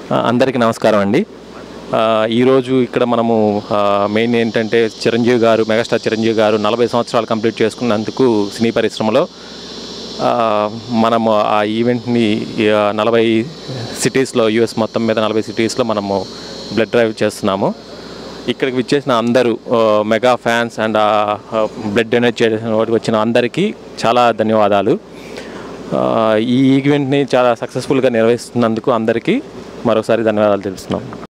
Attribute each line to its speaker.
Speaker 1: ఆ, అందరికీ నమస్కారం అండి ఆ, ఈరోజు ఇక్కడ మనము ఆ, మెయిన్ ఏంటంటే చిరంజీవి గారు మెగాస్టార్ చిరంజీవి గారు నలభై సంవత్సరాలు కంప్లీట్ చేసుకున్నందుకు సినీ పరిశ్రమలో ఆ, మనము ఆ ఈవెంట్ని ఆ, నలభై సిటీస్లో యూఎస్ మొత్తం మీద నలభై సిటీస్లో మనము బ్లడ్ డ్రైవ్ చేస్తున్నాము ఇక్కడికి విచ్చేసిన అందరూ ఆ, మెగా ఫ్యాన్స్ అండ్ ఆ, ఆ, బ్లడ్ డొనేట్ చేయడానికి వచ్చిన అందరికీ చాలా ధన్యవాదాలు ఆ, ఈ ఈవెంట్ని చాలా సక్సెస్ఫుల్గా నిర్వహిస్తున్నందుకు అందరికీ మరోసారి ధన్యవాదాలు తెలుస్తున్నాం